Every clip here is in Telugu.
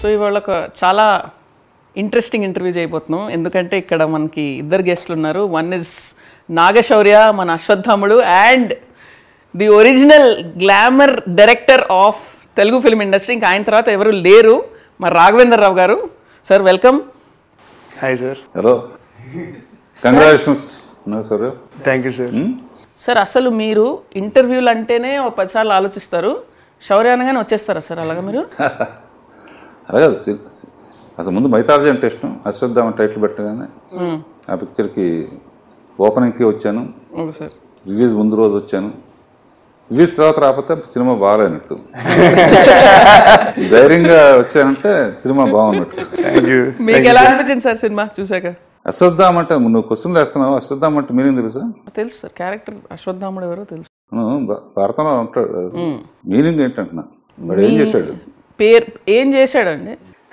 సో ఇవాళ ఒక చాలా ఇంట్రెస్టింగ్ ఇంటర్వ్యూ చేయబోతున్నాం ఎందుకంటే ఇక్కడ మనకి ఇద్దరు గెస్ట్లు ఉన్నారు వన్ ఇస్ నాగశౌర్య మన అశ్వత్థాముడు and the original glamour director of Telugu film industry ఇంకా ఆయన తర్వాత ఎవరు లేరు మరి రాఘవేంద్ర రావు గారు sir welcome hi sir hello congratulations sir thank you sir sir అసలు మీరు ఇంటర్వ్యూలు అంటేనే ఒక పదిసార్లు ఆలోచిస్తారు శౌర్య అనగానే వచ్చేస్తారా సార్ అలాగా మీరు అలాగే అది సి- సి- అసలు ముందు మైథాలజీ అంటే ఇష్టం అశ్వత్థామ టైటిల్ పెట్టగానే ఆ పిక్చర్కి ఓపెనింగ్కి వచ్చాను ఓకే సార్ రిలీజ్ ముందు రోజు వచ్చాను రిలీజ్ తర్వాత రాకపోతే సినిమా బాగాలేనట్టు ధైర్యంగా వచ్చానంటే సినిమా బాగున్నట్టు థ్యాంక్ యూ మీకు ఎలా అనిపించింది సార్ సినిమా చూసాక అశ్వత్థామ అంటే నువ్వు క్వశ్చన్లు వేస్తున్నావు అశ్వత్థామ అంటే మీనింగ్ తెలుసా తెలుసు సార్ క్యారెక్టర్ అశ్వత్థాముడు ఎవరో తెలుసు అవును, భా- భారతంలో ఉంటాడు మీనింగ్ ఏంటంటున్నా వాడు ఏం చేశాడు పేరు ఏం చేశాడండి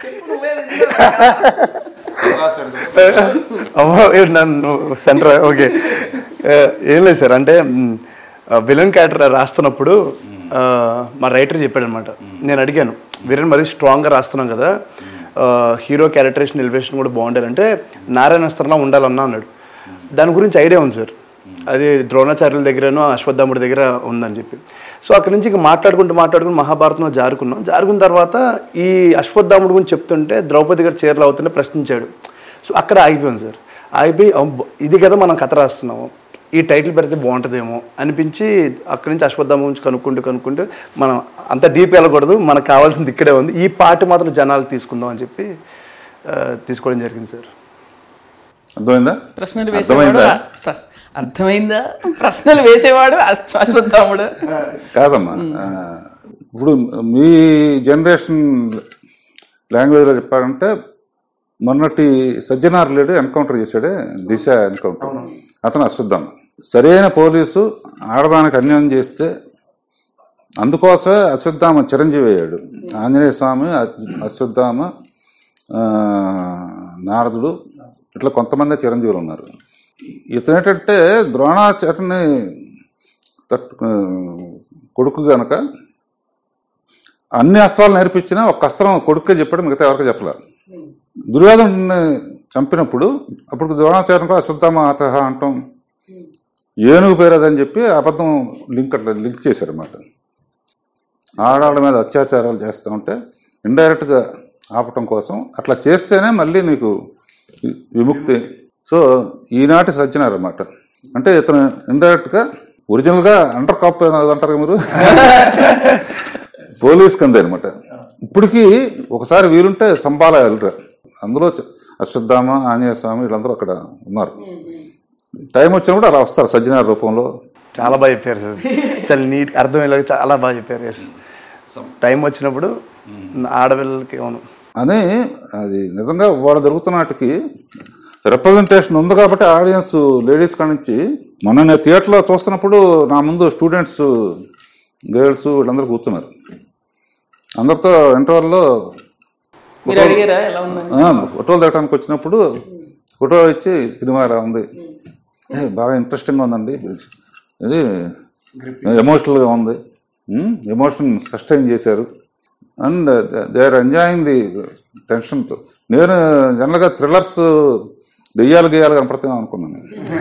అమ్మో ఏ నన్ను సెంటర్ ఓకే ఏం లేదు సార్ అంటే విలన్ క్యారెక్టర్ రాస్తున్నప్పుడు ఆ, మా రైటర్ చెప్పాడు అనమాట నేను అడిగాను వీరన్ మరీ స్ట్రాంగ్గా రాస్తున్నాం కదా హీరో క్యారెక్టరేషన్ ఎలివేషన్ కూడా బాగుండాలంటే నారాయణ అస్త్రంలా ఉండాలన్నా అన్నాడు దాని గురించి ఐడియా ఉంది సార్ అది ద్రోణాచార్యుల దగ్గరనో అశ్వత్థాముడి దగ్గర ఉందని చెప్పి సో అక్కడి నుంచి ఇంక మాట్లాడుకుంటూ మాట్లాడుకుంటూ మహాభారతంలో జారుకున్నాం జారుకున్న తర్వాత ఈ అశ్వత్థాముడి గురించి చెప్తుంటే ద్రౌపది గారు చీరలు అవుతుంటే ప్రశ్నించాడు సో అక్కడ ఆగిపోయాం సార్ ఆగిపోయి అబ్బ, ఇది కదా మనం కథ రాస్తున్నాము ఈ టైటిల్ పెడితే బాగుంటుందేమో అనిపించి అక్కడి నుంచి అశ్వత్థామ గురించి కనుక్కుంటూ కనుక్కుంటూ మనం అంత డీప్ వెళ్ళకూడదు మనకు కావాల్సింది ఇక్కడే ఉంది ఈ పాట మాత్రం జనాలు తీసుకుందాం అని చెప్పి ఆ, తీసుకోవడం జరిగింది సార్ అర్థమైందా ప్రశ్నలు వేసేవాడు అర్థమైందా ప్రశ్- అర్థమైందా ప్రశ్నలు వేసేవాడు అశ్వ- అశ్వత్థాముడు కాదమ్మా ఆ, ఇప్పుడు మీ జనరేషన్ లాంగ్వేజ్లో చెప్పాలంటే మొన్నటి సజ్జనార్ లేడు ఎన్కౌంటర్ చేశాడే దిశ ఎన్కౌంటర్ అతను అశ్వత్థామ సరైన పోలీసు ఆడదానికి అన్యాయం చేస్తే అందుకోసమే అశ్వత్థామ చిరంజీవి అయ్యాడు ఆంజనేయ స్వామి అ- అశ్వత్థామ ఆ, నారదుడు ఇట్లా కొంతమంది చిరంజీవులు ఉన్నారు ఇతను ఏంటంటే ద్రోణాచార్యని తట్టు కొడుకు గనక అన్ని అస్త్రాలు నేర్పించినా ఒక అస్త్రం కొడుకే చెప్పాడు మిగతా ఎవరికి చెప్పలే దుర్యోధను చంపినప్పుడు అప్పుడు ద్రోణాచార్యం కూడా అశ్వత్థామ అతహ అంటాం ఏనుగు పేరదని చెప్పి అబద్ధం లింక్ అట్లా లింక్ చేశారు అన్నమాట ఆడవాళ్ళ మీద అత్యాచారాలు చేస్తూ ఉంటే ఇండైరెక్ట్గా ఆపటం కోసం అట్లా చేస్తేనే మళ్ళీ నీకు వి- విముక్తి సో ఈనాటి సజ్జనారు అన్నమాట అంటే ఇతను ఇండైరెక్ట్గా ఒరిజినల్గా అండర్ కాప్ అంటారు కదా మీరు పోలీస్ కందే అనమాట ఇప్పటికీ ఒకసారి వీలుంటే సంబాల వెళ్ళరా అందులో చ- అశ్వత్థామ ఆంజనేయ స్వామి వీళ్ళందరూ అక్కడ ఉన్నారు టైం వచ్చినప్పుడు అలా వస్తారు సజ్జనార్ రూపంలో చాలా బాగా చెప్పారు సార్ చాలా నీట్ అర్థమయ్యేలాగా చాలా బాగా చెప్పారు ఎస్ టైం వచ్చినప్పుడు ఆడపిల్లలకి అవును అని అది నిజంగా వాళ్ళ జరుగుతున్న వాటికి రిప్రజెంటేషన్ ఉంది కాబట్టి ఆడియన్స్ లేడీస్ కాడ నుంచి మొన్న నేను థియేటర్లో చూస్తున్నప్పుడు నా ముందు స్టూడెంట్స్ గర్ల్స్ వీళ్ళందరూ కూర్చున్నారు అందరితో ఇంటర్వెల్లో మీరు అడిగారా ఎలా ఉందని ఆ, ఫోటోలు దిగడానికి వచ్చినప్పుడు ఫోటో ఇచ్చి సినిమా ఎలా ఉంది ఏ, బాగా ఇంట్రెస్టింగ్గా ఉందండి ఇది ఎమోషనల్గా ఉంది ఎమోషన్ సస్టైన్ చేశారు and they are enjoying the టెన్షన్తో నేను జనరల్గా థ్రిల్లర్స్ దెయ్యాలు గెయ్యాలు కనపడతాం అనుకున్నాను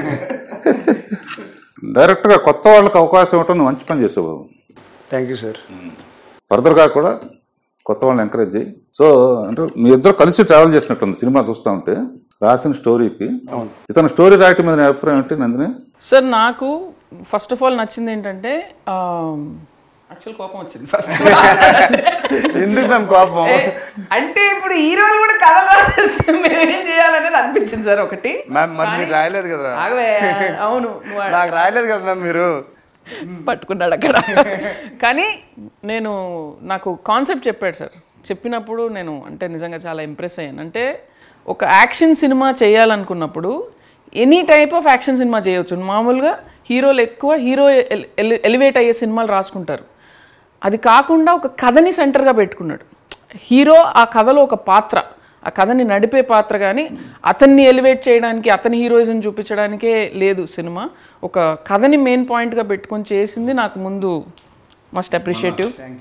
డైరెక్ట్గా కొత్త వాళ్ళకి అవకాశం ఇవ్వటం నువ్వు మంచి పని చేసావు బాబు థ్యాంక్ యూ సార్ ఫర్దర్గా కూడా కొత్త వాళ్ళని ఎంకరేజ్ చేయి సో అంటే మీ ఇద్దరు కలిసి ట్రావెల్ చేసినట్టుంది సినిమా చూస్తూ ఉంటే రాసిన స్టోరీకి ఇతను స్టోరీ రాయటం మీద నీ అభిప్రాయం ఏంటి నందిని సార్ నాకు ఫస్ట్ ఆఫ్ ఆల్ నచ్చింది ఏంటంటే యాక్చువల్ కోపం వచ్చింది ఫస్ట్ ఎందుకు మ్యామ్ కోపం అంటే ఇప్పుడు హీరోలు కూడా కథలు రాసేస్తే మేము ఏం చేయాలనేది అనిపించింది సార్ ఒకటి మ్యామ్ మరి మీరు రాయలేదు కదా ఆగవే అవును నువ్వు నాకు రాయలేదు కదా మ్యామ్ మీరు పట్టుకున్నాడు అక్కడ కానీ నేను నాకు కాన్సెప్ట్ చెప్పాడు సార్ చెప్పినప్పుడు నేను అంటే నిజంగా చాలా ఇంప్రెస్ అయ్యాను అంటే ఒక యాక్షన్ సినిమా చేయాలనుకున్నప్పుడు any type of action cinema చేయొచ్చు మామూలుగా హీరోలు ఎక్కువ హీరో ఎలివేట్ అయ్యే సినిమాలు రాసుకుంటారు అది కాకుండా ఒక కథని సెంటర్గా పెట్టుకున్నాడు హీరో ఆ కథలో ఒక పాత్ర ఆ కథని నడిపే పాత్ర కానీ అతన్ని ఎలివేట్ చేయడానికి అతని హీరోయిజం చూపించడానికే లేదు సినిమా ఒక కథని మెయిన్ పాయింట్గా పెట్టుకొని చేసింది నాకు ముందు మస్ట్ అప్రిషియేటివ్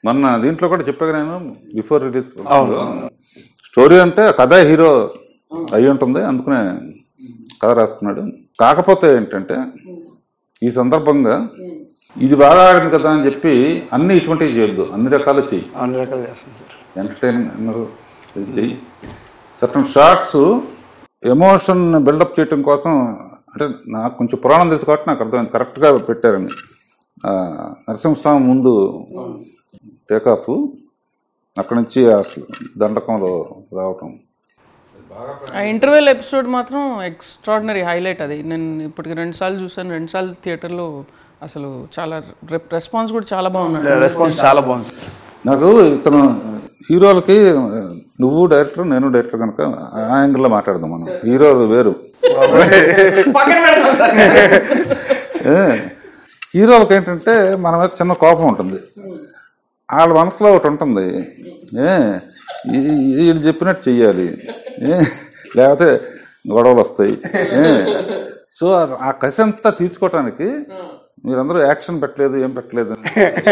మొన్న దీంట్లో కూడా చెప్పాక నేను బిఫోర్ రిలీజ్ స్టోరీ అంటే కథ హీరో అయి ఉంటుంది అందుకనే కథ రాసుకున్నాడు కాకపోతే ఏంటంటే ఈ సందర్భంగా ఇది బాగా ఆడింది కదా అని చెప్పి అన్ని ఇటువంటివి చేయొద్దు అన్ని రకాలు చెయ్యి అన్ని రకాలు చేస్తాను సార్ ఎంటర్టైనర్ ఇది చెయ్యి సర్టన్ షార్ట్స్ ఎమోషన్ బిల్డప్ చేయటం కోసం అంటే నాకు కొంచెం పురాణం తెలుసు కాబట్టి నాకు అర్థమైంది కరెక్ట్గా పెట్టారని ఆ, నరసింహస్వామి ముందు టేక్ ఆఫ్ అక్కడి నుంచి అసలు దండకంలో రావటం ఆ ఇంటర్వెల్ ఎపిసోడ్ మాత్రం ఎక్స్ట్రాడినరీ హైలైట్ అది నేను ఇప్పటికి రెండు సార్లు చూసాను రెండు సార్లు థియేటర్లో అసలు చాలా రెస్పాన్స్ కూడా చాలా బాగున్నాడు రెస్పాన్స్ చాలా బాగుంది సార్ నాకు ఇతను హీరోలకి నువ్వు డైరెక్టర్ నేను డైరెక్టర్ కనుక ఆ యాంగిల్లో మాట్లాడదాం మనం హీరో వేరు పక్కన పెడతాం సార్. ఏ, హీరోలకు ఏంటంటే మన మీద చిన్న కోపం ఉంటుంది వాళ్ళ మనసులో ఒకటి ఉంటుంది ఏ ఈ- వీళ్ళు చెప్పినట్టు చెయ్యాలి ఏ లేకపోతే గొడవలు వస్తాయి ఏ సో ఆ కసి అంతా తీర్చుకోవటానికి మీరందరూ యాక్షన్ పెట్టలేదు ఏం పెట్టలేదు అని.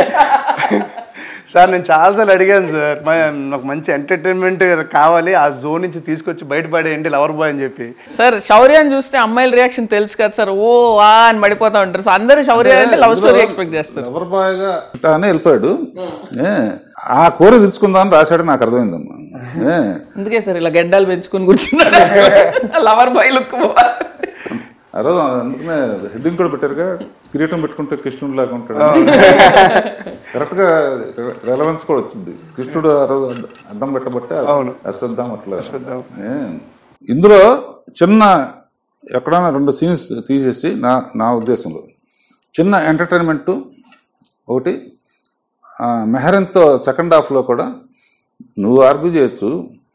సార్ నేను చాలాసార్లు అడిగాను సార్ మ- నాకు మంచి ఎంటర్టైన్మెంట్ కావాలి ఆ జోన్ నుంచి తీసుకొచ్చి బయటపడేయండి లవర్ బాయ్ అని చెప్పి సార్ శౌర్యాన్ని చూస్తే అమ్మాయిల రియాక్షన్ తెలుసు కదా సార్ ఓ ఆ అని పడిపోతా ఉంటారు సో అందరూ శౌర్య అంటే లవ్ స్టోరీ ఎక్స్పెక్ట్ చేస్తారు ఎవరు బాగా అని వెళ్ళిపోయాడు ఏ ఆ కోరిక తెలుసుకుందామని రాశాడు నాకు అర్థమైందమ్మా ఏ అందుకే సార్ ఇలా గడ్డాలు పెంచుకొని కూర్చున్నాడు లవర్ బాయ్ లుక్ ఆ రోజు అందుకనే హెడ్డింగ్ కూడా పెట్టారుగా కిరీటం పెట్టుకుంటే కృష్ణుడు లాగా ఉంటాడు కరెక్ట్ గా రెలవెన్స్ కూడా వచ్చింది కృష్ణుడు ఆ రోజు అడ్డ- అడ్డం పెట్టబట్టే అశ్వత్థం అట్లా ఏ. ఇందులో చిన్న ఎక్కడైనా రెండు సీన్స్ తీసేసి నా నా ఉద్దేశంలో చిన్న ఎంటర్టైన్మెంట్ ఒకటి ఆ, మెహరన్తో సెకండ్ హాఫ్లో కూడా నువ్వు ఆర్గ్యూ చేయొచ్చు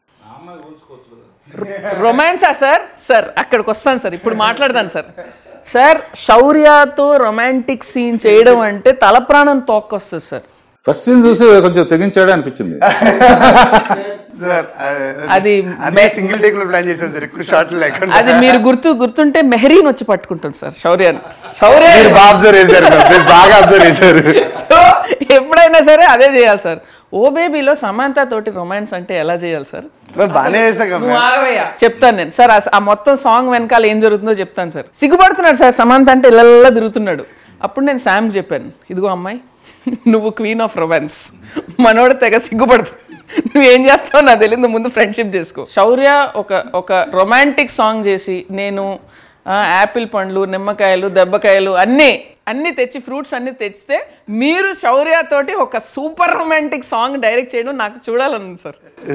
రొమాన్సా సార్ సార్ అక్కడికి వస్తాను సార్ ఇప్పుడు మాట్లాడదాను సార్ సార్ శౌర్యతో రొమాంటిక్ సీన్ చేయడం అంటే తల ప్రాణం తోక్కొస్తుంది సార్ ఫస్ట్ సీన్ చూసి కొంచెం తెగించాడే అనిపించింది సార్ అది అన్ని సింగిల్ టేక్ లో ప్లాన్ చేశాను సార్ ఎక్కువ షార్ట్ లేకుండా అది మీరు గుర్తు గుర్తుంటే మెహరీన్ వచ్చి పట్టుకుంటుంది సార్ శౌర్యాన్ని శౌర్య మీరు బాగా అబ్జర్వ్ చేశారు సార్. మీరు బాగా అబ్జర్వ్ చేశారు సో ఎప్పుడైనా సరే అదే చేయాలి సార్ ఓ బేబీలో సమాంత తోటి రొమాన్స్ అంటే ఎలా చేయాలి సార్ మరి బాగానే చేశాం కదా నువ్వు ఆగవయ్యా. చెప్తాను నేను సార్ ఆ- ఆ మొత్తం సాంగ్ వెనకాల ఏం జరుగుతుందో చెప్తాను సార్ సిగ్గుపడుతున్నాడు సార్ సమంత అంటే ఇళ్ళల్లా తిరుగుతున్నాడు అప్పుడు నేను శామ్ చెప్పాను ఇదిగో అమ్మాయి నువ్వు క్వీన్ ఆఫ్ రొమాన్స్ మనోడు తెగ సిగ్గుపడుతు నువ్వు ఏం చేస్తావు నాకు తెలియదు ముందు ఫ్రెండ్షిప్ చేసుకో శౌర్య ఒక ఒక రొమాంటిక్ సాంగ్ చేసి నేను ఆ, యాపిల్ పండ్లు నిమ్మకాయలు దెబ్బకాయలు అన్నీ అన్నీ తెచ్చి ఫ్రూట్స్ అన్నీ తెచ్చితే మీరు శౌర్యతోటి ఒక సూపర్ రొమాంటిక్ సాంగ్ డైరెక్ట్ చేయడం నాకు చూడాలని సార్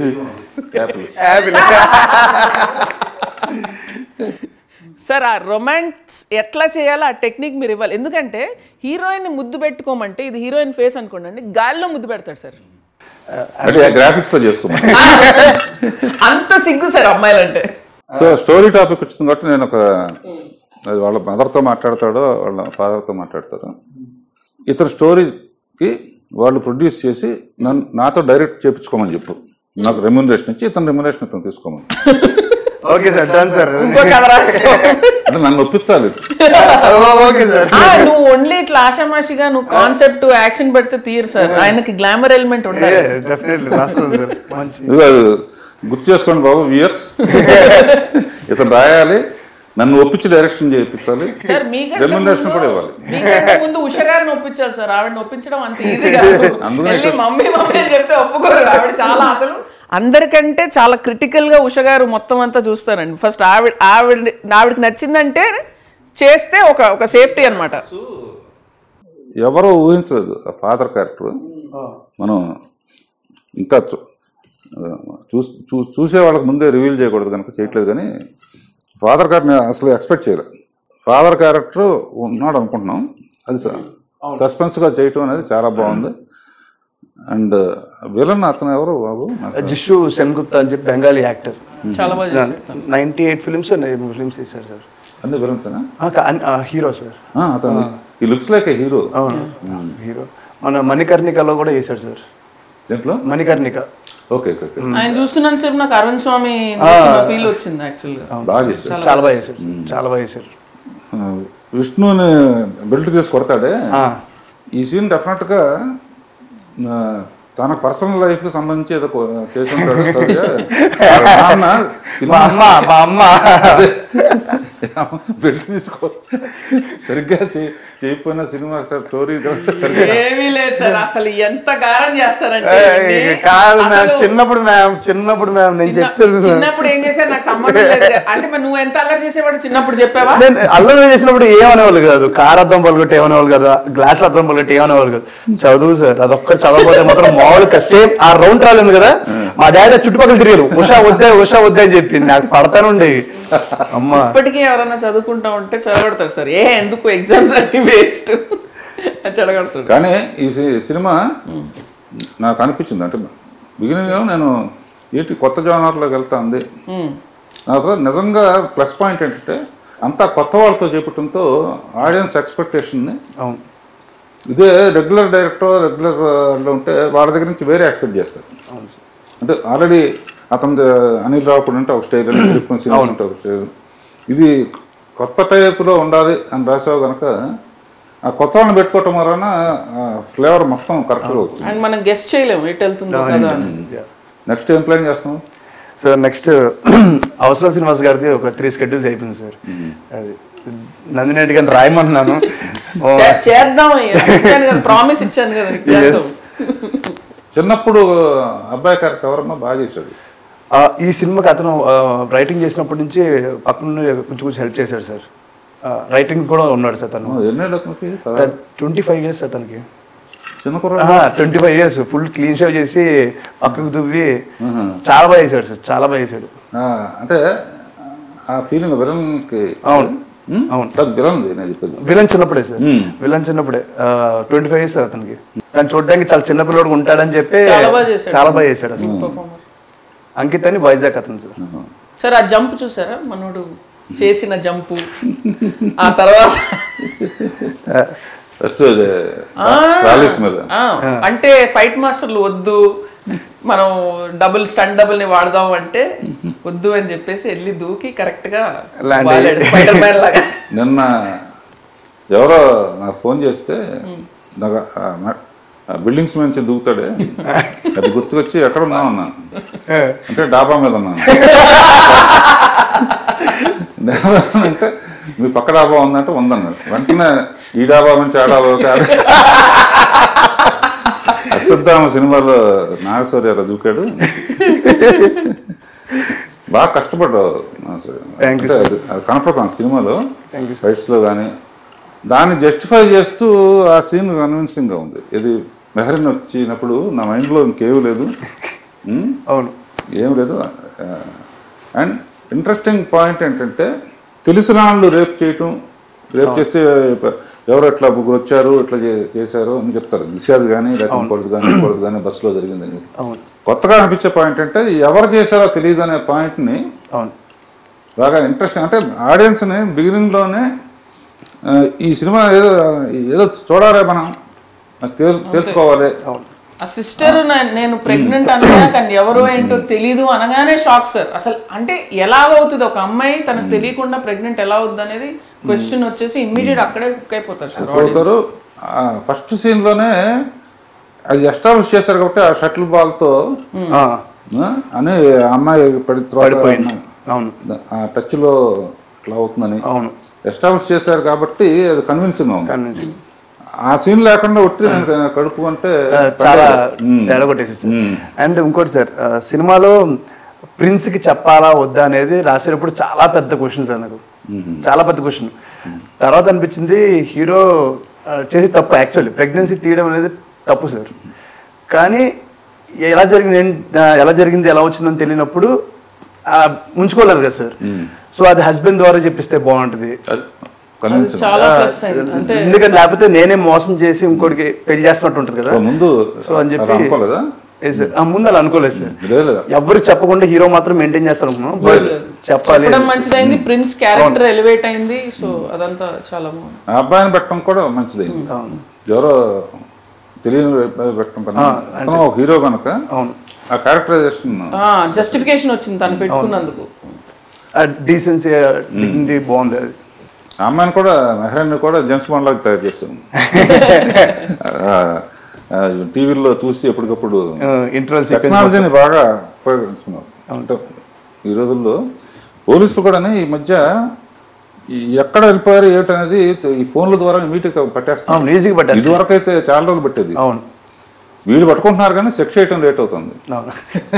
సార్ ఆ రొమాన్స్ ఎట్లా చేయాలో ఆ టెక్నిక్ మీరు ఇవ్వాలి ఎందుకంటే హీరోయిన్ ముద్దు పెట్టుకోమంటే ఇది హీరోయిన్ ఫేస్ అనుకోండి గాల్లో ముద్దు పెడతాడు సార్ అంటే గ్రాఫిక్స్ లో చేసుకోమని అంత సిగ్గు సార్ అమ్మాయిలంటే సో స్టోరీ టాపిక్ వచ్చింది కాబట్టి నేను ఒక అది వాళ్ళ మదర్తో మాట్లాడతాడో వాళ్ళ ఫాదర్తో మాట్లాడతాడు ఇతని స్టోరీకి వాళ్ళు ప్రొడ్యూస్ చేసి నన్ను నాతో డైరెక్ట్ చేపించుకోమని చెప్పు నాకు రెమ్యునరేషన్ ఇచ్చి ఇతను రెమ్యునరేషన్ ఇతను తీసుకోమని ఓకే సార్ డన్ సార్ ఇంకో కథ రాసుకో. అంటే నన్ను ఒప్పించాలి ఓకే సార్ ఆ, నువ్వు ఓన్లీ ఇట్లా ఆషామాషిగా నువ్వు కాన్సెప్ట్ యాక్షన్ పెడితే తీరు సార్ ఆయనకి గ్లామర్ ఎలిమెంట్ ఉండాలి డెఫినెట్లీ రాస్తాను సార్ మంచి ఇది అది గుర్తు చేసుకోండి బాబు వియర్స్ ఇతను రాయాలి నన్ను ఒప్పించి డైరెక్షన్ చేయించాలి సార్ మీకంటే రెమ్యునరేషన్ ముందు- కూడా ఇవ్వాలి మీకంటే ముందు ఉష గారిని ఒప్పించాలి సార్ ఆవిడని ఒప్పించడం అంత ఈజీ కాదు అందులో వెళ్ళి మమ్మీ మమ్మీ అని చెప్తే ఒప్పుకోరు ఆవిడ చాలా అసలు అందరికంటే చాలా క్రిటికల్ గా ఉష గారు మొత్తం అంతా చూస్తారండి ఫస్ట్ ఆవిడ ఆవిడ ఆవిడకి నచ్చిందంటే చేస్తే ఒక ఒక సేఫ్టీ అన్నమాట ఎవరో ఊహించలేదు ఆ ఫాదర్ క్యారెక్టర్ మనం ఇంకా చూ- చూస్ చూ- చూసే వాళ్ళకి ముందే రివీల్ చేయకూడదు కనుక చేయట్లేదు కానీ ఫాదర్ క్యారెక్టర్ నేను అసలు ఎక్స్పెక్ట్ చేయలేదు ఫాదర్ క్యారెక్టర్ ఉన్నాడు అనుకుంటున్నాం అది సస్పెన్స్గా చేయటం అనేది చాలా బాగుంది అండ్ విలన్ అతను ఎవరు బాబు నాకు జిషు సెన్గుప్తా అని చెప్పి బెంగాలీ యాక్టర్ చాలా బాగా చేశారు. నైన్టీ ఎయిట్ ఫిల్మ్స్ ఫిల్మ్స్ తీశారు సార్ అన్ని విలన్సేనా హీరో సార్ ఆ, అతను ఈ లుక్స్ లైక్ ఏ హీరో అవును హీరో మన మణికర్ణికలో కూడా చేశాడు సార్ దీంట్లో మణికర్ణిక ఓకే ఓకే ఓకే ఆయన చూస్తున్నంత సేపు నాకు అరవింద్ స్వామి ఫీల్ వచ్చింది యాక్చువల్గా బాగా చేశారు చాలా బాగా చేశారు చాలా బాగా చేశారు ఆ, విష్ణుని బెల్ట్ తీసి కొడతాడే ఆ, ఈ సీన్ డెఫినెట్గా ఆ, తన పర్సనల్ లైఫ్ కి సంబంధించి ఏదో కో- కేసు ఉంటాడు సౌర్య. వాళ్ళ నాన్న మా సినిమా అమ్మ మా అమ్మ పెళ్లి తీసుకో సరిగ్గా చే- చేయకపోయినా సినిమా స్టోరీ సరిగ్గా ఏమీ లేదు సార్ అసలు ఎంత గారం చేస్తారంటే ఏయ్, ఏంటి? కాదు మ్యామ్ అసలు చిన్నప్పుడు మ్యామ్ చిన్నప్పుడు మ్యామ్ నేను చిన్న- చెప్తాను చిన్నప్పుడు ఏం చేశారు నాకు సంబంధం లేదు అంటే మరి నువ్వు ఎంత అల్లరి చేసేవాడు చిన్నప్పుడు చెప్పావా నేను అల్లరి చేసినప్పుడు ఏమనేవాళ్ళు కాదు కార్ అద్దం పలుగొట్టి ఏమనేవాళ్ళు కాదు గ్లాస్ అద్దం పలుగొట్టి ఏమనేవాళ్ళు కాదు చదువు సార్ అదొక్కటి చదవకపోతే మాత్రం మామూలుగా సేమ్ ఆ రౌండ్ రాలేదు కదా మా డాడీ చుట్టుపక్కల తిరిగారు ఉషా వద్దే ఉషా వద్దే అని చెప్పి నాకు పడతానుండే అమ్మా ఇప్పటికీ ఎవరైనా చదువుకుంటా ఉంటే చదవడతారు సార్ ఏ ఎందుకు ఎగ్జామ్స్ అన్ని వేస్ట్ చదవడతాడు కానీ ఈ సి- సినిమా నాకు అనిపించింది అంటే బిగినింగ్ నేను ఏంటి కొత్త జానర్లోకి వెళ్తా ఉంది నాకు నిజంగా ప్లస్ పాయింట్ ఏంటంటే అంతా కొత్త వాళ్ళతో చేపట్టడంతో ఆడియన్స్ ఎక్స్పెక్టేషన్ని అవును ఇదే రెగ్యులర్ డైరెక్టర్ రెగ్యులర్ లో ఉంటే వాళ్ళ దగ్గర నుంచి వేరే ఎక్స్పెక్ట్ చేస్తారు అంటే ఆల్రెడీ అతని అనిల్ రావుపూడి అంటే ఒక స్టైల్ ఫ్రీక్వెన్సీ అంటే ఒక స్టైల్ ఇది కొత్త టైపులో ఉండాలి అని రాసావు కనుక ఆ కొత్త వాళ్ళని పెట్టుకోవటం వలన ఫ్లేవర్ మొత్తం కరెక్ట్గా వచ్చింది అండ్ మనం గెస్ట్ చేయలేము ఎటు వెళ్తుందో కదా అని. నెక్స్ట్ ఏం ప్లాన్ చేస్తున్నాం సార్ నెక్స్ట్ అవసరం శ్రీనివాస్ గారిది ఒక త్రీ స్కెడ్యూల్స్ అయిపోయింది సార్ అది నందినేటి గారిని రాయమంటున్నాను ఓ, చే- చేద్దాం ఇచ్చాను కదా ప్రామిస్ ఇచ్చాను కదా నీకు చేద్దాం Yes. చిన్నప్పుడు అబ్బాయి క్యారెక్టర్ ఎవరన్నా బాగా చేశాడు ఆ, ఈ సినిమాకి అతను రైటింగ్ చేసినప్పటి నుంచి పక్కన నుండి కొంచెం కొంచెం హెల్ప్ చేశాడు సార్ రైటింగ్ కూడా ఉన్నాడు సార్ తను ఎన్నేళ్ళు అతనికి ట్వంటీ ఫైవ్ ఇయర్స్ అతనికి చిన్న కుర్రాడు twenty five years full clean shave చేసి పక్కకు దువ్వి చాలా బాగా చేశాడు సార్ చాలా బాగా చేశాడు ఆ, అంటే ఆ ఫీలింగ్ విలన్కి అవును. అవును. విలన్ నేను చెప్పేది విలన్ చిన్నప్పుడే సార్ Hmm. విలన్ చిన్నప్పుడే ట్వంటీ ఫైవ్ ఇయర్స్ సార్ అతనికి కానీ చూడడానికి చాలా చిన్న పిల్లడు ఉంటాడని చెప్పి చాలా బాగా చేశాడు. చాలా బాగా చేశాడు అసలు Performer. అంకిత్ అని వైజాగ్ అతను సార్ సార్ ఆ జంప్ చూసారా మనోడు చేసిన జంపు ఆ తర్వాత ఫస్ట్ ర్యాలీస్ మీద ఆ, అంటే ఫైట్ మాస్టర్లు వద్దు మనం డబుల్ స్టంట్ డబుల్ ని వాడదాం అంటే వద్దు అని చెప్పేసి వెళ్ళి దూకి కరెక్ట్ గా Land వాలాడు స్పైడర్ మ్యాన్ లాగా నిన్న ఎవరో నాకు ఫోన్ చేస్తే నాకు ఆ మ- ఆ బిల్డింగ్స్ నుంచి దూకుతాడే అది గుర్తుకొచ్చి ఎక్కడ ఉన్నావు అన్నాను అంటే డాబా మీద ఉన్నాను డాబా అంటే మీ పక్క డాబా ఉందంటే ఉందన్నాడు వెంటనే ఈ డాబా నుంచి ఆ డాబా కాదు అశ్వత్థామ సినిమాలో నాగశౌర్య దూకాడు బాగా కష్టపడ్డావు నాగశౌర్య. Thank you, అంటే అది- అది కనపడుతుంది సినిమాలో Thank you, ఫైట్స్ లో కానీ దాన్ని జస్టిఫై చేస్తూ ఆ సీన్ కన్విన్సింగ్ గా ఉంది ఇది మెహరిన్ వచ్చినప్పుడు నా మైండ్ లో ఇంకేమీ లేదు ఉమ్, అవును ఏం లేదు అండ్ ఇంట్రెస్టింగ్ పాయింట్ ఏంటంటే తెలిసిన వాళ్ళు రేప్ చేయటం రేప్ చేస్తే ఎవరు ఎట్లా ముగ్గురు వచ్చారు ఇట్లా చే- చేశారు అని చెప్తారు దిశాది కానీ లేకపోతే ఇంకోటిది కానీ ఇంకోటిది కానీ బస్సులో జరిగిందని అవును కొత్తగా అనిపించే పాయింట్ అంటే ఎవరు చేశారో తెలియదు అనే పాయింట్ని అవును బాగా ఇంట్రెస్టింగ్ అంటే ఆడియన్స్ని బిగినింగ్లోనే ఆ, ఈ సినిమా ఏదో ఏదో చూడాలి మనం అది తెలు- తెలుసుకోవాలి అవును ఆ సిస్టర్ నేను ప్రెగ్నెంట్ అన్నా కానీ ఎవరో ఏంటో తెలీదు అనగానే షాక్ సార్ అసలు అంటే ఎలా అవుతుంది ఒక అమ్మాయి తనకు తెలియకుండా ప్రెగ్నెంట్ ఎలా అవుతుంది అనేది క్వశ్చన్ వచ్చేసి ఇమ్మీడియట్ అక్కడే కుక్ అయిపోతారు సార్ పోతారు ఫస్ట్ సీన్లోనే అది ఎస్టాబ్లిష్ చేశారు కాబట్టి ఆ షటిల్ బాల్తో ఆ, అని ఆ అమ్మాయి పడి తర్వాత పడిపోయింది అవును ఆ టచ్లో ఇట్లా అవుతుందని అవును ఎస్టాబ్లిష్ చేశారు కాబట్టి అది కన్విన్సింగ్ ఉంది కానీ ఆ సీన్ లేకుండా ఒట్టి నేను కడుపు అంటే చాలా మ్మ్. తేడా కొట్టేసి మ్మ్. అండ్ ఇంకోటి సార్ ఆ, సినిమాలో ప్రిన్స్ కి చెప్పాలా వద్దా అనేది రాసేటప్పుడు చాలా పెద్ద క్వశ్చన్ సార్ నాకు చాలా పెద్ద క్వశ్చన్ తర్వాత అనిపించింది హీరో ఆ, చేసి తప్పు యాక్చువల్లీ ప్రెగ్నెన్సీ తీయడం అనేది తప్పు సార్ కానీ ఎలా జరిగింది ఏం- ఆ, ఎలా జరిగింది ఎలా వచ్చిందని తెలియనప్పుడు ఆ, ఉంచుకోలేరు కదా సార్ సో అది హస్బెండ్ ద్వారా చెప్పిస్తే బాగుంటుంది కన్విన్సింగ్ చాలా ప్లస్ అయింది అంటే ఎందుకంటే లేకపోతే నేనే మోసం చేసి ఇంకోటికి పెళ్లి చేస్తున్నట్టు ఉంటుంది కదా ముందు సో అని చెప్పి అలా అనుకోలేదా ఏ సార్, ఆ, ముందు అలా అనుకోలేదు సార్ లేదు ఎవరు చెప్పకుండా హీరో మాత్రం మెయింటైన్ చేస్తారు అనుకున్నాం బట్ చెప్పాలి చెప్పడం మంచిదైంది ప్రిన్స్ క్యారెక్టర్ ఎలివేట్ అయింది సో అదంతా చాలా బాగుంది ఆ అబ్బాయిని పెట్టడం కూడా మంచిది అవును ఎవరో తెలియని అబ్బాయి పెట్టడం కన్నా అతను ఒక హీరో కనుక అవును ఆ క్యారెక్టరైజేషన్ జస్టిఫికేషన్ వచ్చింది తను పెట్టుకున్నందుకు డీసెన్సీ డిగ్నిటీ బాగుంది అది ఆ అమ్మాయిని కూడా మెహరాన్ని కూడా జెంట్స్ బాండ్ లాగా తయారు చేస్తాం ఆ, టీవీలో చూసి ఎప్పటికప్పుడు ఇంటర్వల్ టెక్నాలజీని బాగా ఉపయోగించుకున్నారు అంటే ఈ రోజుల్లో పోలీసులు కూడా ఈ మధ్య ఈ ఎక్కడ వెళ్ళిపోయారు ఏమిటనేది ఈ ఫోన్ల ద్వారా మీటింగ్ పట్టేస్తారు అవును ఈజీగా పట్టారు ఇది వరకు అయితే చాలా రోజులు పెట్టేది అవును వీళ్ళు పట్టుకుంటున్నారు కానీ సెక్స్ చేయటం లేట్ అవుతుంది అవును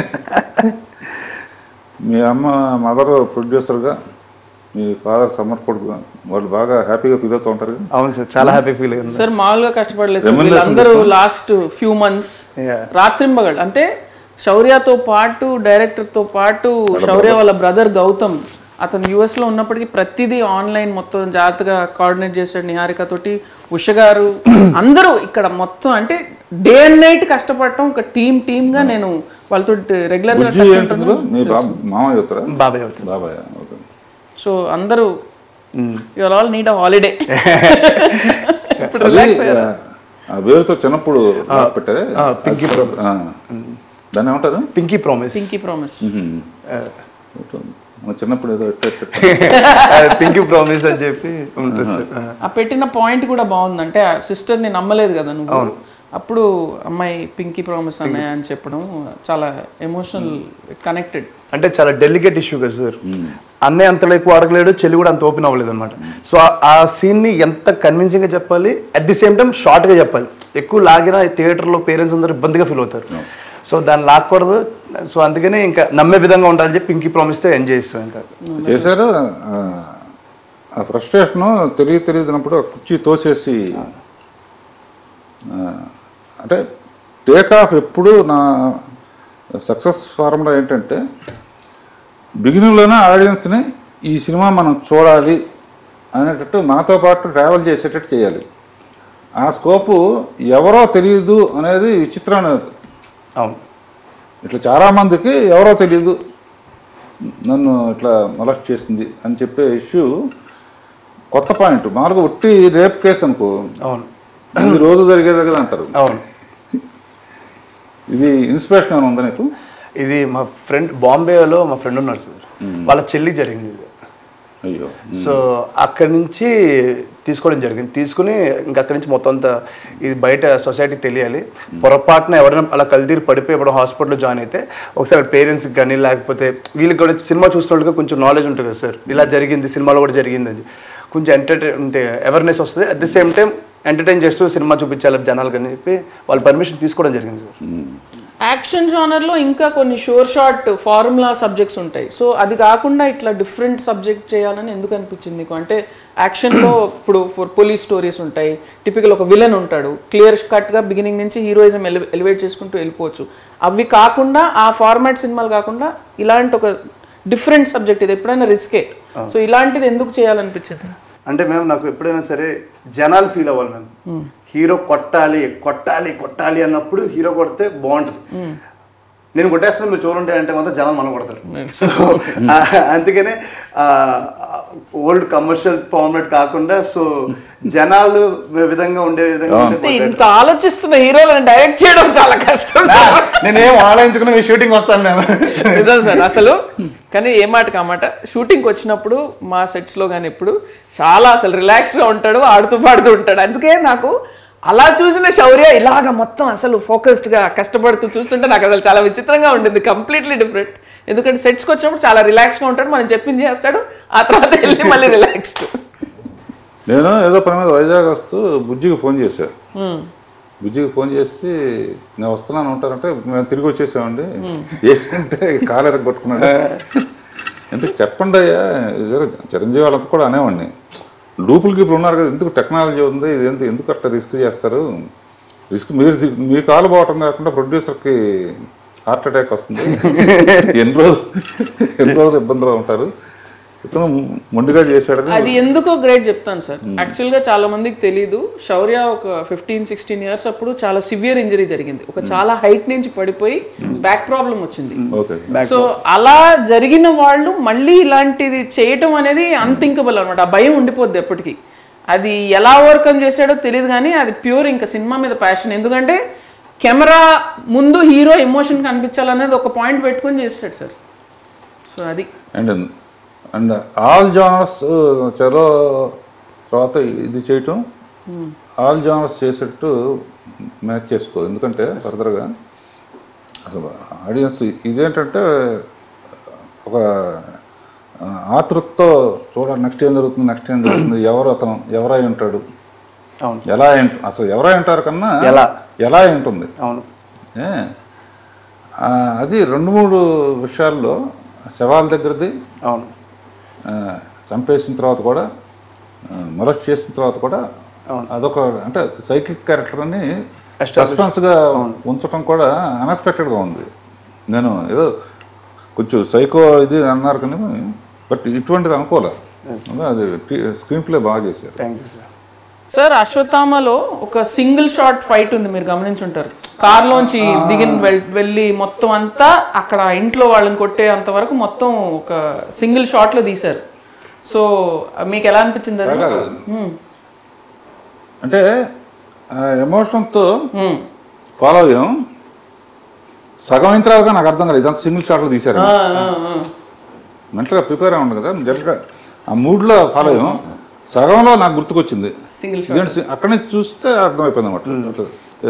మీ అమ్మ మదర్ ప్రొడ్యూసర్గా మీ ఫాదర్ సమర్పడుగా వాళ్ళు బాగా హ్యాపీగా ఫీల్ అవుతూ ఉంటారు కదా? అవును సార్ చాలా హ్యాపీ ఫీల్ అయింది సార్ మామూలుగా కష్టపడలేదు సార్ Remuneration వీళ్ళందరూ లాస్ట్ ఫ్యూ మంత్స్ Yeah. రాత్రింబగళ్ళు అంటే శౌర్యతో పాటు డైరెక్టర్ తో పాటు శౌర్య వాళ్ళ బ్రదర్ గౌతమ్ అతను యుఎస్ లో ఉన్నప్పటికీ ప్రతిదీ ఆన్లైన్ మొత్తం జాగ్రత్తగా కోఆర్డినేట్ చేశాడు నిహారిక తోటి ఉష గారు అందరూ ఇక్కడ మొత్తం అంటే డే అండ్ నైట్ కష్టపడటం ఒక టీమ్ టీమ్ గా నేను వాళ్ళతో రెగ్యులర్ గా బుజ్జి touch ఏంటి ఉంటాను. మీ బాబు మామ చెప్తారా బాబాయ్ అవుతుంది బాబాయ్ ఓకే సో అందరూ your all need a holiday ఇప్పుడు అది రిలాక్స్ ఆ పేరుతో చిన్నప్పుడు పెట్టారే పింకీ ఆ. దాన్ని ఏమంటారు పింకీ ప్రామిస్ పింకీ ప్రామిస్ మన చిన్నప్పుడు ఏదో ఎట్ట ఎట్ట ఎట్ట. పింకీ ప్రామిస్ అని చెప్పి ఉంటుంది సార్ ఆ. ఆ పెట్టిన పాయింట్ కూడా బాగుంది అంటే ఆ సిస్టర్ ని నమ్మలేదు కదా నువ్వు అప్పుడు అమ్మాయి పింకీ ప్రామిస్ అన్నయ్య అని చెప్పడం చాలా ఎమోషనల్ కనెక్టెడ్ అంటే చాలా డెలికేట్ ఇష్యూ కదా సార్ అన్నయ్య అంతలో ఎక్కువ అడగలేడు చెల్లి కూడా అంత ఓపెన్ అవ్వలేదు అనమాట సో ఆ సీన్ ని ఎంత కన్విన్సింగ్ గా చెప్పాలి at the same time short గా చెప్పాలి ఎక్కువ లాగిన థియేటర్ లో పేరెంట్స్ అందరూ ఇబ్బందిగా ఫీల్ అవుతారు సో దాన్ని లాక్కూడదు సో అందుకనే ఇంకా నమ్మే విధంగా ఉండాలని చెప్పి పింకీ ప్రామిస్ తో ఎంజాయ్ చేస్తాం ఇంకా చేశారు ఆ, ఆ ఫ్రస్ట్రేషన్ తెలియ తెలియదున్నప్పుడు ఆ కుర్చీ తోసేసి ఆ, అంటే టేక్ ఆఫ్ ఎప్పుడు నా సక్సెస్ ఫార్ములా ఏంటంటే బిగినింగ్లోనే ఆడియన్స్ని ఈ సినిమా మనం చూడాలి అనేటట్టు మనతో పాటు ట్రావెల్ చేసేటట్టు చేయాలి ఆ స్కోపు ఎవరో తెలియదు అనేది విచిత్రమైనది అవును ఇట్లా చాలా మందికి ఎవరో తెలియదు నన్ను ఇట్లా మొలస్ట్ చేసింది అని చెప్పే ఇష్యూ కొత్త పాయింట్ మామూలుగా ఒట్టి రేప్ కేసు అనుకో అవును ఇది రోజు జరిగేదే కదా అంటారు అవును ఇది ఇన్స్పిరేషన్ ఏమైనా ఉందా నీకు ఇది మా ఫ్రెండ్ బాంబేలో మా ఫ్రెండ్ ఉన్నారు సార్ వాళ్ళ చెల్లి జరిగింది ఇది అయ్యో సో అక్కడి నుంచి తీసుకోవడం జరిగింది తీసుకుని ఇంకా అక్కడి నుంచి మొత్తం అంతా ఇది బయట సొసైటీకి తెలియాలి పొరపాటున ఎవరైనా అలా కలిదీరి పడిపోయి ఎప్పుడో హాస్పిటల్లో జాయిన్ అయితే ఒకసారి పేరెంట్స్కి కానీ లేకపోతే వీళ్ళకి కూడా సినిమా చూసిన వాళ్ళకి కొంచెం నాలెడ్జ్ ఉంటుంది కదా సార్ ఇలా జరిగింది సినిమాలో కూడా జరిగింది అని కొంచెం ఎంటర్టైన్ అంటే అవేర్నెస్ వస్తుంది at the same time entertain చేస్తూ సినిమా చూపించాలి జనాలకు అని చెప్పి వాళ్ళు పర్మిషన్ తీసుకోవడం జరిగింది సార్ యాక్షన్ లో ఇంకా కొన్ని షోర్ షార్ట్ ఫార్ములా సబ్జెక్ట్స్ ఉంటాయి సో అది కాకుండా ఇట్లా డిఫరెంట్ సబ్జెక్ట్ చేయాలని ఎందుకు అనిపించింది నీకు అంటే యాక్షన్లో ఇప్పుడు ఫర్ పోలీస్ స్టోరీస్ ఉంటాయి టిపికల్ ఒక విలన్ ఉంటాడు క్లియర్ కట్గా బిగినింగ్ నుంచి హీరోయిజం ఎలివేట్ చేసుకుంటూ వెళ్ళిపోవచ్చు అవి కాకుండా ఆ ఫార్మాట్ సినిమాలు కాకుండా ఇలాంటి ఒక డిఫరెంట్ సబ్జెక్ట్ ఇది ఎప్పుడైనా రిస్కే సో ఇలాంటిది ఎందుకు చేయాలనిపించింది అంటే మేము నాకు ఎప్పుడైనా సరే జనాలు ఫీల్ అవ్వాలి మేము హీరో కొట్టాలి కొట్టాలి కొట్టాలి అన్నప్పుడు హీరో కొడితే బాగుంటుంది నేను కొట్టేస్తాను మీరు చూడండి అంటే మాత్రం జనాలు మనం కొడతారు సో అందుకనే ఓల్డ్ కమర్షియల్ ఫార్మాట్ కాకుండా సో జనాలు విధంగా ఉండే విధంగా ఉండే అంటే ఇంత ఆలోచిస్తున్న హీరోలను డైరెక్ట్ చేయడం చాలా కష్టం సార్. నేనేం ఆలోచించుకున్న మీ షూటింగ్ వస్తాను నేను నిజం సార్ అసలు కానీ ఏ మాట కామాట షూటింగ్కి వచ్చినప్పుడు మా సెట్స్లో కానీ ఎప్పుడు చాలా అసలు రిలాక్స్డ్గా ఉంటాడు ఆడుతూ పాడుతూ ఉంటాడు అందుకే నాకు అలా చూసిన శౌర్య ఇలాగ మొత్తం అసలు ఫోకస్డ్గా కష్టపడుతూ చూస్తుంటే నాకు అసలు చాలా విచిత్రంగా ఉండింది కంప్లీట్లీ డిఫరెంట్ ఎందుకంటే సెట్స్కి వచ్చినప్పుడు చాలా రిలాక్స్గా ఉంటాడు మనం చెప్పింది చేస్తాడు ఆ తర్వాత వెళ్ళి మళ్ళీ రిలాక్స్డ్ నేను ఏదో పని మీద వైజాగ్ వస్తూ బుజ్జికి ఫోన్ చేశా బుజ్జికి ఫోన్ చేసి నేను వస్తున్నాను ఉంటారంటే మేము తిరిగి వచ్చేసామండి ఏంటంటే కాలర్ కొట్టుకున్నాడు అంటే చెప్పండి అయ్యా ఇదేదో చిరంజీవి వాళ్ళంతా కూడా అనేవాడిని లూపులకి ఇప్పుడు ఉన్నారు కదా ఎందుకు టెక్నాలజీ ఉంది ఇది ఎందుకు ఎందుకు అట్లా రిస్క్ చేస్తారు రిస్క్ మీరు మీ కాలు పోవటం కాకుండా ప్రొడ్యూసర్కి హార్ట్ అటాక్ వస్తుంది ఎన్ని రోజులు ఎన్ని రోజులు ఇబ్బందులు ఉంటారు ఇతను మొండిగా చేశాడని అది ఎందుకో గ్రేట్ చెప్తాను సార్ యాక్చువల్గా చాలా మందికి తెలియదు శౌర్య ఒక ఫిఫ్టీన్ సిక్స్టీన్ ఇయర్స్ అప్పుడు చాలా సివియర్ ఇంజరీ జరిగింది ఒక చాలా హైట్ నుంచి పడిపోయి బ్యాక్ ప్రాబ్లం వచ్చింది ఓకే సో అలా జరిగిన వాళ్ళు మళ్ళీ ఇలాంటిది చేయటం అనేది అన్థింకబుల్ అనమాట ఆ భయం ఉండిపోద్ది ఎప్పటికీ అది ఎలా ఓవర్కమ్ చేశాడో తెలియదు కానీ అది ప్యూర్ ఇంకా సినిమా మీద ప్యాషన్ ఎందుకంటే కెమెరా ముందు హీరో ఎమోషన్ కనిపించాలనేది ఒక పాయింట్ పెట్టుకొని చేస్తాడు సార్ సో అది అండ్ అండ్ ఆల్ జానర్స్ చలో తర్వాత ఇది చేయటం ఆల్ జానర్స్ చేసేట్టు మ్యాచ్ చేసుకో ఎందుకంటే ఫర్దర్గా అసలు ఆడియన్స్ ఇదేంటంటే ఒక ఆ, ఆతృతతో చూడాలి నెక్స్ట్ ఏం జరుగుతుంది నెక్స్ట్ ఏం జరుగుతుంది ఎవరు అతను ఎవరై ఉంటాడు అవును ఎలా అయి ఉంట- అసలు ఎవరై ఉంటారు కన్నా ఎలా? ఎలా అయి ఉంటుంది అవును ఏ ఆ, అది రెండు మూడు విషయాల్లో శవాల దగ్గరది అవును ఆ, చంపేసిన తర్వాత కూడా మొలస్ట్ చేసిన తర్వాత కూడా అదొక అంటే సైకిక్ క్యారెక్టర్ అని సస్పెన్స్ గా ఉంచడం కూడా అన్ఎక్స్పెక్టెడ్ గా ఉంది నేను ఏదో కొంచెం సైకో ఇది అన్నారు కానీ బట్ ఇటువంటిది అనుకోలే అది స్క్రీన్ ప్లే బాగా చేశారు థ్యాంక్ యూ సార్ సార్ అశ్వత్థామలో ఒక సింగిల్ షాట్ ఫైట్ ఉంది మీరు గమనించుంటారు కార్లోంచి దిగిన వెల్- వెళ్ళి మొత్తం అంతా అక్కడ ఇంట్లో వాళ్ళని కొట్టే అంత వరకు మొత్తం ఒక సింగిల్ షాట్ లో తీశారు సో మీకు ఎలా అనిపించింది అది బాగా అంటే ఎమోషన్తో మ్మ్. ఫాలో అయ్యాం సగం అయిన తర్వాత నాకు అర్థం కాలేదు ఇదంతా సింగిల్ షాట్లో తీశారు ఆ, ఆ, ఆ. మెంటల్గా ప్రిపేర్ అవ్వండి కదా జనరల్గా ఆ మూడ్లో ఫాలో అయ్యాం సగంలో నాకు గుర్తుకొచ్చింది సింగిల్ షాట్ ఇదేంటి సి- అక్కడి నుంచి చూస్తే అర్థమైపోయింది అనమాట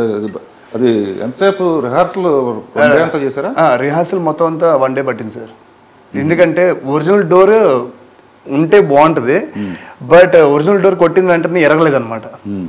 అది ఎంతసేపు రిహార్సల్ అంతా చేశారా రిహార్సల్ మొత్తం అంతా వన్ డే పట్టింది సార్ ఎందుకంటే ఒరిజినల్ డోర్ ఉంటే బాగుంటుంది బట్ ఒరిజినల్ డోర్ కొట్టిన వెంటనే ఎరగలేదు అనమాట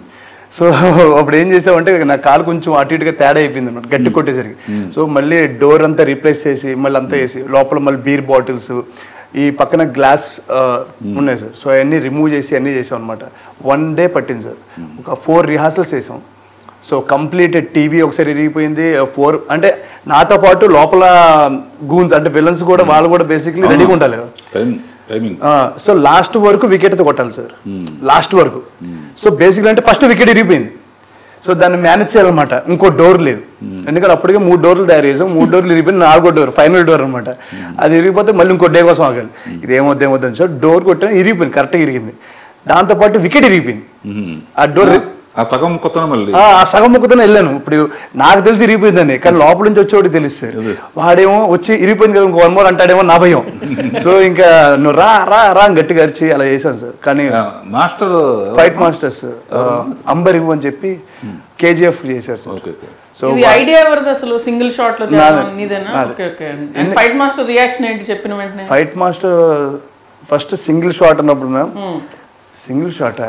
సో అప్పుడు ఏం చేసామంటే నా కాలు కొంచెం అటు ఇటుగా తేడా అయిపోయింది అనమాట గట్టి కొట్టేసరికి సో మళ్ళీ డోర్ అంతా రీప్లేస్ చేసి మళ్ళీ అంతా వేసి లోపల మళ్ళీ బీర్ బాటిల్స్ ఈ పక్కన గ్లాస్ ఉన్నాయి సార్ సో అవన్నీ రిమూవ్ చేసి అన్నీ చేసాం అనమాట వన్ డే పట్టింది సార్ ఒక ఫోర్ రిహార్సల్స్ చేసాం సో కంప్లీట్ టీవీ ఒకసారి ఇరిగిపోయింది ఫోర్ అంటే నాతో పాటు లోపల గూన్స్ అంటే విలన్స్ కూడా వాళ్ళు కూడా బేసిక్లీ రెడీగా ఉండాలి టైం టైమింగ్ సో లాస్ట్ వరకు వికెట్తో కొట్టాలి సార్ లాస్ట్ వరకు సో బేసిక్లీ అంటే ఫస్ట్ వికెట్ ఇరిగిపోయింది సో దాన్ని మేనేజ్ చేయాలన్నమాట ఇంకో డోర్ లేదు ఎందుకంటే అప్పటికే మూడు డోర్లు తయారు చేసాం మూడు డోర్లు ఇరిగిపోయింది నాలుగో డోర్ ఫైనల్ డోర్ అనమాట అది ఇరిగిపోతే మళ్ళీ ఇంకో డే కోసం ఆగాలి ఇది ఏమొద్దు ఏమొద్దు అని సో డోర్ కొట్టాను ఇరిగిపోయింది కరెక్ట్గా ఇరిగింది దాంతోపాటు వికెట్ ఇరిగిపోయింది ఆ డోర్ ఆ సగం కొత్తన మళ్ళీ ఆ ఆ సగం ముక్కుతోనే వెళ్ళాను ఇప్పుడు నాకు తెలిసి ఇరిగిపోయిందని కానీ లోపల నుంచి వచ్చేవాడికి తెలుస్తుంది వాడేమో వచ్చి ఇరిగిపోయింది కదా ఇంకో వన్ మోర్ అంటాడేమో నా భయం సో ఇంకా నువ్వు రా రా రా అని గట్టిగా అరిచి అలా చేశాను సార్ కానీ ఆ, మాస్టర్ ఫైట్ మాస్టర్స్ అంబరిగు అని చెప్పి కేజీఎఫ్ చేశారు సార్ ఓకే ఓకే సో ఇది ఐడియా ఎవరిది అసలు సింగిల్ షాట్ లో చేద్దాం నీదేనా okay okay and fight master reaction ఏంటి చెప్పిన వెంటనే fight master first single shot అన్నప్పుడు మ్యామ్ సింగిల్ షాట్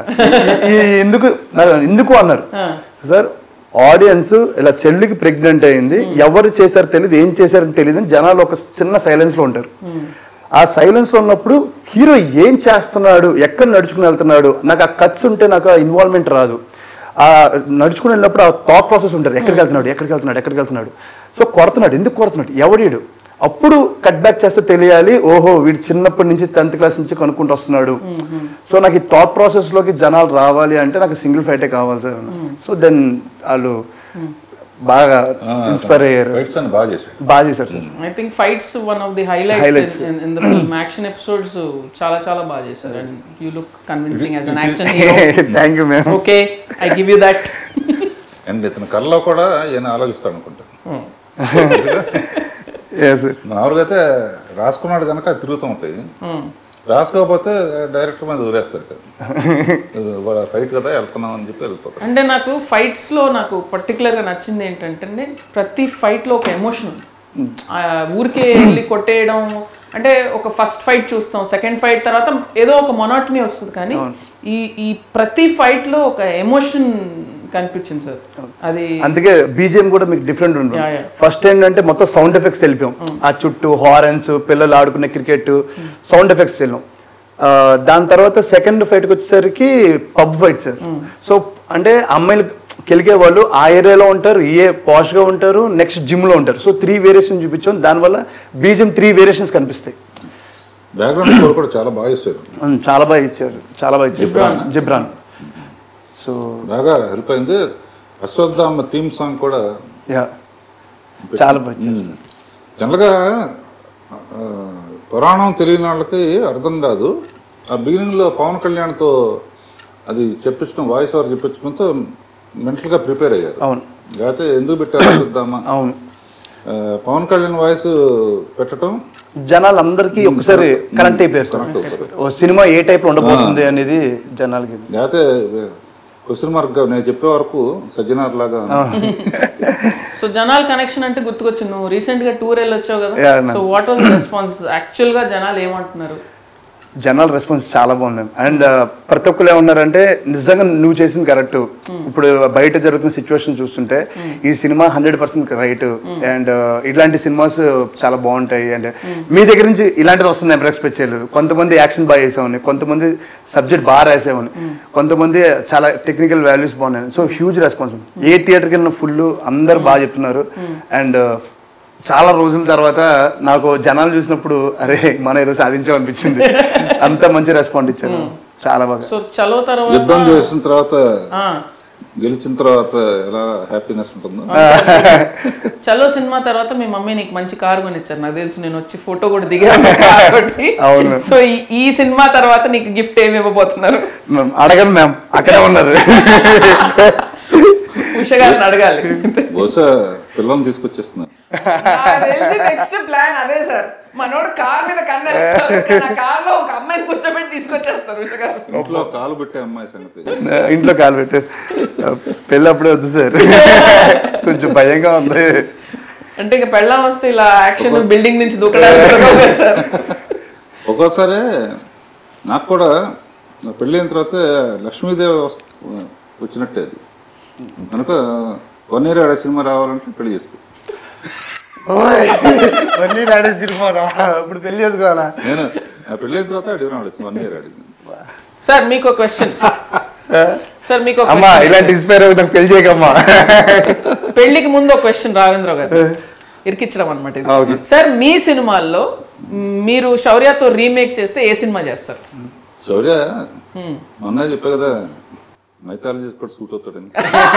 ఎందుకు నాకు ఎందుకు అన్నారు సార్ ఆడియన్స్ ఇలా చెల్లికి ప్రెగ్నెంట్ అయింది ఎవరు చేశారో తెలియదు ఏం చేశారో తెలియదు అని జనాలు ఒక చిన్న సైలెన్స్ లో ఉంటారు ఆ సైలెన్స్ లో ఉన్నప్పుడు హీరో ఏం చేస్తున్నాడు ఎక్కడ నడుచుకుని వెళ్తున్నాడు నాకు ఆ కట్స్ ఉంటే నాకు ఆ ఇన్వాల్వ్మెంట్ రాదు ఆ నడుచుకుని వెళ్ళినప్పుడు ఆ థాట్ ప్రాసెస్ ఉంటారు ఎక్కడికి వెళ్తున్నాడు ఎక్కడికి వెళ్తున్నాడు ఎక్కడికి వెళ్తున్నాడు సో కొడుతున్నాడు ఎందుకు కొడుతున్నాడు ఎవడీడు అప్పుడు కట్ బ్యాక్ చేస్తే తెలియాలి ఓహో వీడు చిన్నప్పటి నుంచి టెన్త్ క్లాస్ నుంచి కనుక్కుంటూ వస్తున్నాడు సో నాకు ఈ థాట్ ప్రాసెస్ లోకి జనాలు రావాలి అంటే నాకు సింగిల్ ఫైటే కావాలి సార్ సో దెన్ వాళ్ళు బాగా ఇన్స్పైర్ అయ్యారు ఫైట్స్ అని బాగా చేశాడు బాగా చేశారు sir I think fights one of the Highlights. Highlights in the film action episodes చాలా చాలా బాగా చేశారు and you look convincing as an action hero thank you ma'am okay I give you that and ఇతని కళ్ళలో కూడా ఈయన ఆలోచిస్తాడు అనుకుంటా సార్ మామూలుగా అయితే రాసుకున్నాడు కనుక అది తిరుగుతూ ఉంటాయి రాసుకోకపోతే డైరెక్టర్ మీద వదిలేస్తారు కదా ఫైట్ కదా వెళ్తున్నాం అని చెప్పి వెళ్ళిపోతారు అంటే నాకు ఫైట్స్ లో నాకు పర్టికులర్ గా నచ్చింది ఏంటంటే ప్రతి ఫైట్ లో ఒక ఎమోషన్ ఊరికే వెళ్ళి కొట్టేయడం అంటే ఒక ఫస్ట్ ఫైట్ చూస్తాం సెకండ్ ఫైట్ తర్వాత ఏదో ఒక మొనాటనీ వస్తుంది కానీ ఈ ఈ ప్రతి ఫైట్ లో ఒక ఎమోషన్ కనిపించింది సార్ అది అందుకే బీజిఎం కూడా మీకు డిఫరెంట్ Yeah, ఉంటుంది yeah. ఫస్ట్ ఏంటంటే మొత్తం సౌండ్ ఎఫెక్ట్స్ వెళ్ళిపోయాం ఆ చుట్టూ హారన్స్ పిల్లలు ఆడుకునే క్రికెట్ సౌండ్ ఎఫెక్ట్స్ వెళ్ళాం ఆ, దాని తర్వాత సెకండ్ ఫైట్కి వచ్చేసరికి పబ్ ఫైట్ సార్ సో అంటే అమ్మాయిలు కెలిగే వాళ్ళు ఆ ఏరియాలో ఉంటారు ఏ పాష్ గా ఉంటారు నెక్స్ట్ జిమ్ లో ఉంటారు సో త్రీ వేరియేషన్ చూపించాం దానివల్ల బీజిఎం త్రీ వేరియేషన్స్ కనిపిస్తాయి బ్యాక్గ్రౌండ్ స్కోర్ కూడా చాలా బాగా ఇస్తారు ఉమ్, చాలా బాగా ఇచ్చారు చాలా బాగా ఇచ్చారు జిబ్రాన్ సో బాగా హెల్ప్ అయింది అశ్వత్థామ థీమ్ సాంగ్ కూడా యా చాలా బాగా ఇచ్చారు జనరల్గా ఆ, పురాణం తెలియని వాళ్ళకి అర్థం కాదు ఆ బిగినింగ్లో పవన్ కళ్యాణ్తో అది చెప్పించడం వాయిస్ ఓవర్ చెప్పించడంతో మెంటల్గా ప్రిపేర్ అయ్యారు అవును లేకపోతే ఎందుకు పెట్టారు చూద్దామా అవును ఆ, పవన్ కళ్యాణ్ వాయిస్ పెట్టడం జనాలు అందరికీ ఒకసారి కనెక్ట్ అయిపోయారు సార్ ఓ సినిమా ఏ టైప్ లో ఉండబోతుంది అనేది జనాలకి లేకపోతే క్వశ్చన్ మార్క్ గా నేను చెప్పే వరకు సజ్జనార్ లాగా సో జనాల కనెక్షన్ అంటే గుర్తుకొచ్చింది నువ్వు రీసెంట్ గా టూర్ వెళ్ళొచ్చావు కదా Yeah, ma'am. So what was response actual గా జనాలు ఏమంటున్నారు జనరల్ రెస్పాన్స్ చాలా బాగుంది అండ్ ప్రతి ఒక్కరు ఏమన్నారంటే నిజంగా నువ్వు చేసింది కరెక్ట్ ఇప్పుడు బయట జరుగుతున్న సిచ్యువేషన్ చూస్తుంటే ఈ cinema hundred percent right and ఇట్లాంటి సినిమాస్ చాలా బాగుంటాయి అండ్ మీ దగ్గర నుంచి ఇలాంటిది వస్తుంది ఎవరు ఎక్స్పెక్ట్ చేయలేదు కొంతమంది యాక్షన్ బాగా చేసేవాడిని కొంతమంది సబ్జెక్ట్ బాగా రాసేవాడిని కొంతమంది చాలా టెక్నికల్ వాల్యూస్ బాగున్నాయి సో హ్యూజ్ రెస్పాన్స్ ఏ థియేటర్కి వెళ్ళిన ఫుల్ అందరు బాగా చెప్తున్నారు అండ్ చాలా రోజుల తర్వాత నాకు జనాలు చూసినప్పుడు అరే మనం ఏదో సాధించామనిపించింది అంత మంచి రెస్పాండ్ ఇచ్చారు చాలా బాగా సో చలో తర్వాత యుద్ధం చేసిన తర్వాత ఆ, గెలిచిన తర్వాత ఎలా హ్యాపీనెస్ ఉంటుందో చలో సినిమా తర్వాత మీ మమ్మీ నీకు మంచి కారు కొనిచ్చారు నాకు తెలుసు నేను వచ్చి ఫోటో కూడా దిగాను కాబట్టి అవును. సో ఈ- ఈ సినిమా తర్వాత నీకు గిఫ్ట్ ఏమి ఇవ్వబోతున్నారు మ్యామ్, అడగను మ్యామ్ అక్కడే ఉన్నారు ఉష గారిని అడగాలి బహుశా పిల్లల్ని తీసుకొచ్చేస్తున్నారు నెక్స్ట్ ప్లాన్ అదే సార్ మనోడు కార్ మీద కన్నా కార్ లో ఒక అమ్మాయిని కూర్చోబెట్టి తీసుకొచ్చేస్తారు ఉష గారు ఇంట్లో కాలు పెట్టే అమ్మాయి సంగతి ఇంట్లో కాలు పెట్టు పెళ్ళి అప్పుడే వద్దు సార్ కొంచెం భయంగా ఉంది అంటే ఇక పెళ్ళాం వస్తే ఇలా యాక్షన్ బిల్డింగ్ నుంచి దూకడానికి కుదరదు కదా సార్ ఒక్కోసారి నాకు కూడా నా పెళ్ళైన తర్వాత లక్ష్మీదేవి వస్- వచ్చినట్టే అది కనుక వన్ ఇయర్ ఆడే సినిమా రావాలంటే పెళ్లి చేసుకో మళ్ళీ నాడే సినిమా రా. ఇప్పుడు పెళ్లి చేసుకోవాలా నేను నా పెళ్ళైన తర్వాత అడిగిన ఆడచ్చు వన్ ఇయర్ అడిగింది సార్ మీకు క్వశ్చన్ సార్ మీకు ఒక అమ్మా question. ఇలాంటి ఇన్స్పైర్ అవుతాం పెళ్లి చేయకమ్మా పెళ్లికి ముందు ఒక క్వశ్చన్ రాఘవేంద్ర గారు ఇరికిచ్చడం అనమాట Okay. ఇది సార్ మీ సినిమాల్లో మ్, మీరు శౌర్యతో రీమేక్ చేస్తే ఏ సినిమా చేస్తారు శౌర్య మొన్న చెప్పా కదా మైథాలజీ కూడా సూట్ అవుతాడని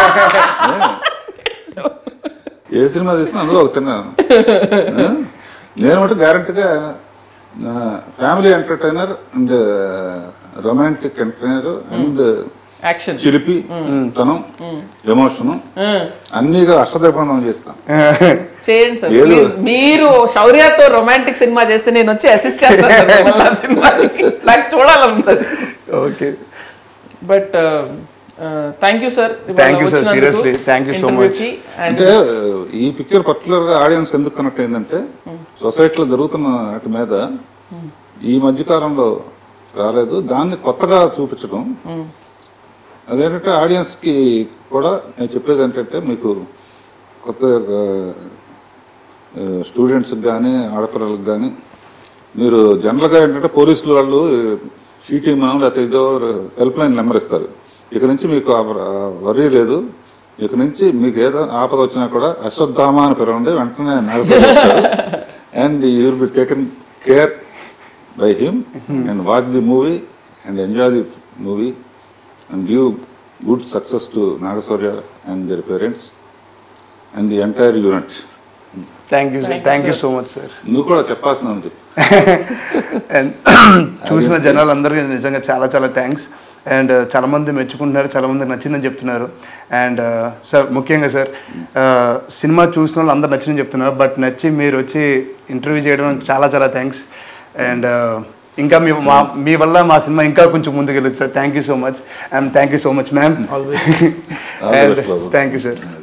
ఏ సినిమా తీసినా అందులో ఒక చిన్న ఆ? నేను మటు గ్యారంటీగా family entertainer and romantic entertainer and action చిలిపి తనం ఎమోషన్ అన్నీగా అష్టదీపందం చేస్తాం చేయండి సార్ ఏదో- ప్లీజ్ మీరు శౌర్యతో రొమాంటిక్ సినిమా చేస్తే నేను వచ్చి అసిస్ట్ చేస్తాను సార్ మిమ్మల్ని ఆ సినిమాకి. నాకు చూడాలనుంది okay but thank you sir Thank you, sir. Seriously, thank you so much. And అంటే ఈ పిక్చర్ పర్టికులర్ గా ఆడియన్స్ ఎందుకు కనెక్ట్ అయిందంటే సొసైటీలో జరుగుతున్న వాటి మీద ఈ మధ్య కాలంలో రాలేదు దాన్ని కొత్తగా చూపించడం అదేంటంటే ఆడియన్స్ కి కూడా నేను చెప్పేది ఏంటంటే మీకు కొత్త స్టూడెంట్స్కి కానీ ఆడపిల్లలకు కానీ మీరు జనరల్గా ఏంటంటే పోలీసులు వాళ్ళు షీటీ మనం లేకపోతే ఏదో హెల్ప్ లైన్ నెంబర్ ఇస్తారు ఇక నుంచి మీకు వరీ లేదు ఇక నుంచి మీకు ఏదో ఆపద వచ్చినా కూడా అశ్వత్థామ అని పిలవండి వెంటనే and you will be taken care by him and watch the movie and enjoy the movie and give good success to Naga Shaurya and their parents and the entire unit thank you sir thank you so much sir నువ్వు కూడా చెప్పాల్సిన చెప్పు అండ్ చూసిన జనాలు అందరికీ నిజంగా చాలా చాలా థ్యాంక్స్ అండ్ చాలా మంది మెచ్చుకుంటున్నారు చాలా మంది నచ్చిందని చెప్తున్నారు అండ్ సార్ ముఖ్యంగా సార్ సినిమా చూసిన వాళ్ళు అందరు నచ్చిందని చెప్తున్నారు బట్ నచ్చి మీరు వచ్చి ఇంటర్వ్యూ చేయడం చాలా చాలా థ్యాంక్స్ అండ్ ఇంకా మీ మా మీ వల్ల మా సినిమా ఇంకా కొంచెం ముందుకు వెళ్ళచ్చు sir thank you so much and thank you so much ma'am All the and best, బాబు. Thank you sir